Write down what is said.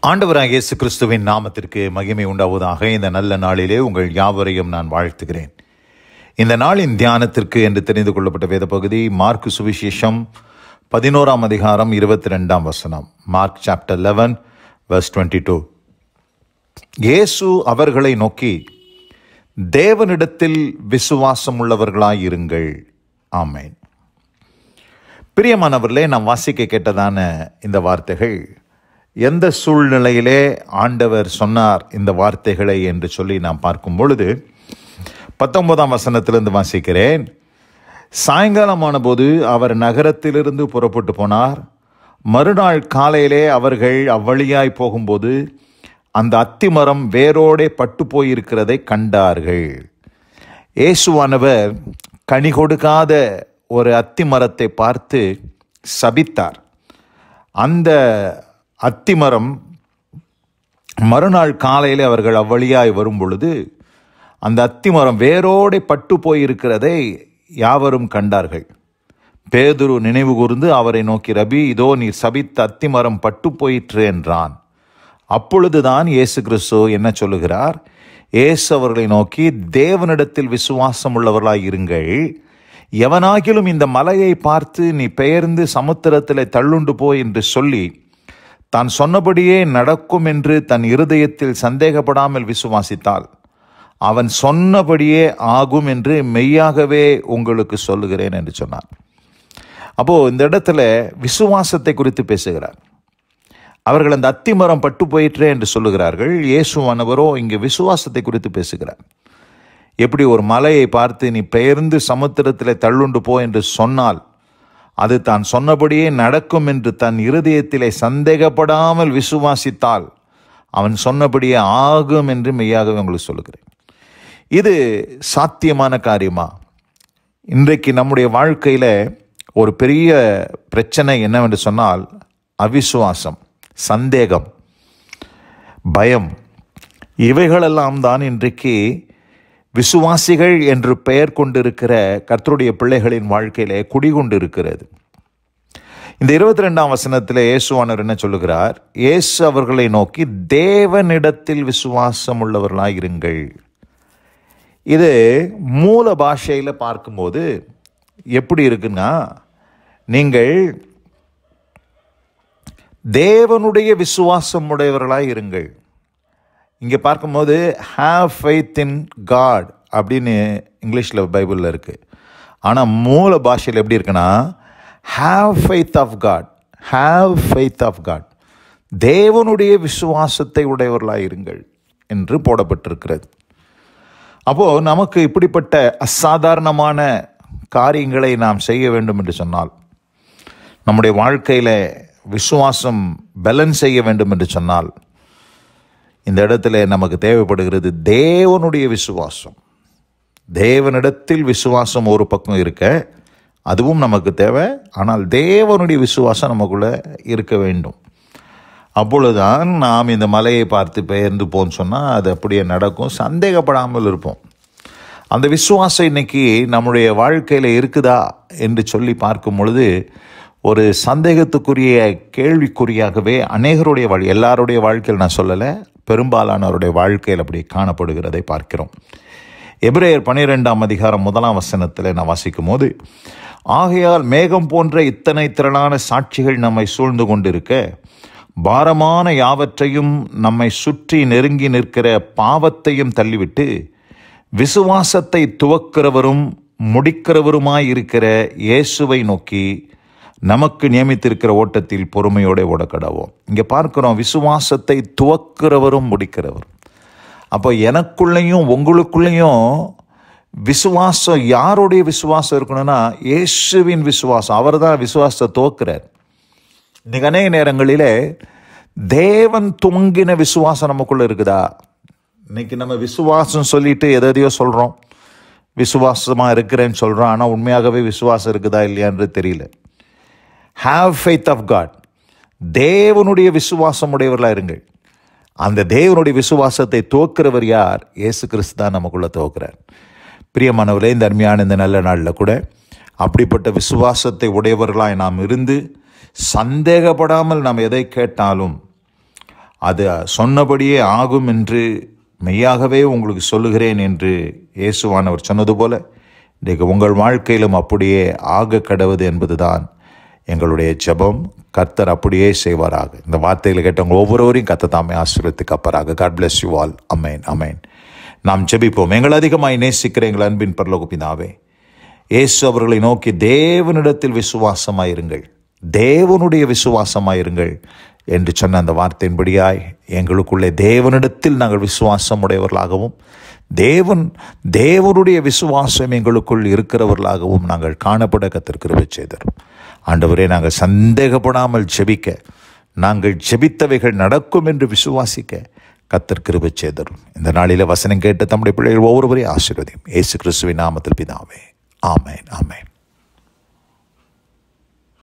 ஆண்டவராக இயேசு கிறிஸ்துவின் நாமத்திற்கு மகிமை உண்டாவதாக இந்த நல்ல நாளிலே உங்கள் யாவரையும் நான் வாழ்த்துகிறேன் இந்த நாளின் தியானத்திற்கு என்று தெரிந்து கொள்ளப்பட்ட வேத பகுதி மார்க் சுவிசேஷம் பதினோராம் அதிகாரம் இருபத்தி ரெண்டாம் வசனம் Mark chapter eleven verse twenty two இயேசு அவர்களை நோக்கி தேவனிடத்தில் விசுவாசம் உள்ளவர்களாயிருங்கள் ஆமேன் பிரியமானவர்களே நாம் வாசிக்க கேட்டதான இந்த வார்த்தைகள் எந்த சூழ்நிலையிலே ஆண்டவர் சொன்னார் இந்த வார்த்தைகளை என்று சொல்லி நாம் பார்க்கும் பொழுது பத்தொன்பதாம் வசனத்திலிருந்து வாசிக்கிறேன் சாயங்காலமான போது அவர் நகரத்திலிருந்து புறப்பட்டு போனார் மறுநாள் காலையிலே அவர்கள் அவ்வழியாய் போகும்போது அந்த அத்திமரம் வேரோடே பட்டு போயிருக்கிறதை கண்டார்கள் இயேசுவானவர் கனி கொடுக்காத ஒரு அத்தி மரத்தை பார்த்து சபித்தார் அந்த அத்திமரம் மறுநாள் காலையில் அவர்கள் அவ்வழியாய் வரும் பொழுது அந்த அத்திமரம் வேரோடே பட்டு போயிருக்கிறதை யாவரும் கண்டார்கள் பேதுரு நினைவு கூர்ந்து அவரை நோக்கி ரபி இதோ நீர் சபித்த அத்திமரம் பட்டு போயிற்று என்றான் அப்பொழுதுதான் இயேசு கிறிஸ்து என்ன சொல்லுகிறார் இயேசு அவர்களை நோக்கி தேவனிடத்தில் விசுவாசம் உள்ளவர்களாய் இருங்கள் எவனாகிலும் இந்த மலையை பார்த்து நீ பெயர்ந்து சமுத்திரத்தில் தள்ளுண்டு போ என்று சொல்லி தான் சொன்னபடியே நடக்கும் என்று தன் இருதயத்தில் சந்தேகப்படாமல் விசுவாசித்தால் அவன் சொன்னபடியே ஆகும் என்று மெய்யாகவே உங்களுக்கு சொல்லுகிறேன் என்று சொன்னார் அப்போ இந்த இடத்துல விசுவாசத்தை குறித்து பேசுகிறார் அவர்கள் அந்த அத்திமரம் பட்டு போயிற்றே என்று சொல்லுகிறார்கள் இயேசுவானவரோ இங்கே விசுவாசத்தை குறித்து பேசுகிறார் எப்படி ஒரு மலையை பார்த்து நீ பெயர்ந்து சமுத்திரத்தில் தள்ளுண்டு போ என்று சொன்னால் அது தான் சொன்னபடியே நடக்கும் என்று தன் இருதயத்திலே சந்தேகப்படாமல் விசுவாசித்தால் அவன் சொன்னபடியே ஆகும் என்று மெய்யாகவே உங்களுக்கு சொல்லுகிறேன் இது சாத்தியமான காரியமா இன்றைக்கு நம்முடைய வாழ்க்கையில் ஒரு பெரிய பிரச்சனை என்னவென்று சொன்னால் அவிசுவாசம் சந்தேகம் பயம் இவைகளெல்லாம் தான் இன்றைக்கு விசுவாசிகள் என்று பெயர் கொண்டிருக்கிற கர்த்தருடைய பிள்ளைகளின் வாழ்க்கையிலே குடிகொண்டு இருக்கிறது இந்த இருபத்தி ரெண்டாம் வசனத்தில் இயேசுவானவர் என்ன சொல்லுகிறார் இயேசு அவர்களை நோக்கி தேவனிடத்தில் விசுவாசம் உள்ளவர்களாக இருங்கள் இது மூல பாஷையில் பார்க்கும்போது எப்படி இருக்குன்னா நீங்கள் தேவனுடைய விசுவாசம் உடையவர்களாக இருங்கள் இங்கே பார்க்கும்போது ஹாவ் ஃபெய்த் இன் காட் அப்படின்னு இங்கிலீஷில் பைபிளில் இருக்குது ஆனால் மூல பாஷையில் எப்படி இருக்குன்னா have faith of God have faith of God தேவனுடைய விசுவாசத்தை உடையவர்களாக இருங்கள் என்று போடப்பட்டிருக்கிறது அப்போது நமக்கு இப்படிப்பட்ட அசாதாரணமான காரியங்களை நாம் செய்ய வேண்டும் என்று சொன்னால் நம்முடைய வாழ்க்கையில் விசுவாசம் பலன் செய்ய வேண்டும் என்று சொன்னால் இந்த இடத்துல நமக்கு தேவைப்படுகிறது தேவனுடைய விசுவாசம் தேவனிடத்தில் விசுவாசம் ஒரு பக்கம் இருக்க அதுவும் நமக்கு தேவை ஆனால் தேவனுடைய விசுவாசம் நமக்குள்ளே இருக்க வேண்டும் அப்பொழுதுதான் நாம் இந்த மலையை பார்த்து பெயர்ந்து போன்னு சொன்னால் அது அப்படியே நடக்கும் சந்தேகப்படாமல் இருப்போம் அந்த விசுவாசம் இன்னைக்கு நம்முடைய வாழ்க்கையில் இருக்குதா என்று சொல்லி பார்க்கும் பொழுது ஒரு சந்தேகத்துக்குரிய கேள்விக்குறியாகவே அநேகருடைய வாழ் எல்லாருடைய வாழ்க்கையில் நான் சொல்லலை பெரும்பாலானவருடைய வாழ்க்கையில் அப்படி காணப்படுகிறதை பார்க்கிறோம் எபிரேயர் பனிரெண்டாம் அதிகாரம் முதலாம் வசனத்தில் நான் வாசிக்கும் போது ஆகையால் மேகம் போன்ற இத்தனை திரளான சாட்சிகள் நம்மை சூழ்ந்து கொண்டிருக்க பாரமான யாவற்றையும் நம்மை சுற்றி நெருங்கி நிற்கிற பாவத்தையும் தள்ளிவிட்டு விசுவாசத்தை துவக்கிறவரும் முடிக்கிறவருமாய் இருக்கிற இயேசுவை நோக்கி நமக்கு நியமித்திருக்கிற ஓட்டத்தில் பொறுமையோட ஓடக்கடவோம் இங்கே பார்க்குறோம் விசுவாசத்தை துவக்கிறவரும் முடிக்கிறவரும் அப்போ எனக்குள்ளேயும் உங்களுக்குள்ளேயும் விசுவாசம் யாருடைய விசுவாசம் இருக்கணும்னா இயேசுவின் விசுவாசம் அவர் தான் விசுவாசத்தை துவக்கிறார் இன்னைக்கு அநேக நேரங்களிலே தேவன் துவங்கின விசுவாசம் நமக்குள்ள இருக்குதா இன்னைக்கு நம்ம விசுவாசம் சொல்லிட்டு எதையோ சொல்கிறோம் விசுவாசமாக இருக்கிறேன்னு சொல்கிறோம் ஆனால் உண்மையாகவே விசுவாசம் இருக்குதா இல்லையான்றது தெரியல ஹாவ் ஃபெய்த் ஆஃப் காட் தேவனுடைய விசுவாசம் உடையவர்களாக இருங்கள் அந்த தேவனுடைய விசுவாசத்தை துவக்கிறவர் யார் இயேசு கிறிஸ்து தான் நமக்குள்ளே துவக்கிறார் பிரியமானவர்களே இந்த அருமையான இந்த நல்ல நாளில் கூட அப்படிப்பட்ட விசுவாசத்தை உடையவர்களாய் நாம் இருந்து சந்தேகப்படாமல் நாம் எதை கேட்டாலும் அது சொன்னபடியே ஆகும் என்று மெய்யாகவே உங்களுக்கு சொல்லுகிறேன் என்று இயேசுவானவர் சொன்னது போல இன்றைக்கு உங்கள் வாழ்க்கையிலும் அப்படியே ஆக கடவுது என்பதுதான் எங்களுடைய ஜெபம் கர்த்தர் அப்படியே செய்வாராக இந்த வார்த்தையில் கேட்டவங்க ஒவ்வொருவரையும் கத்த தாமே ஆசீர்வத்துக்கு அப்பராக காட் bless யூ ஆல் அமேன் அமேன் நாம் ஜெபிப்போம் எங்கள் அதிகமாய் நேசிக்கிற எங்கள் அன்பின் பரலோக பிதாவே இயேசு அவர்களை நோக்கி தேவனிடத்தில் விசுவாசமாயிருங்கள் தேவனுடைய விசுவாசமாயிருங்கள் என்று சொன்ன அந்த வார்த்தையின்படியாய் எங்களுக்குள்ளே தேவனிடத்தில் நாங்கள் விசுவாசம் உடையவர்களாகவும் தேவன் தேவனுடைய விசுவாசம் எங்களுக்குள் இருக்கிறவர்களாகவும் நாங்கள் காணப்பட கத்திருக்கிறவை செய்தோம் ஆண்டவரே நாங்கள் சந்தேகப்படாமல் ஜெபிக்க நாங்கள் ஜெபித்தவைகள் நடக்கும் என்று விசுவாசிக்க கத்தர் கிருபை செய்தரும் இந்த நாளில வசனம் கேட்ட தம்முடைய பிள்ளைகள் ஒவ்வொருவரையும் ஆசீர்வதியும் இயேசு கிறிஸ்துவின் நாமத்தில் பிதாவே ஆமேன் ஆமேன்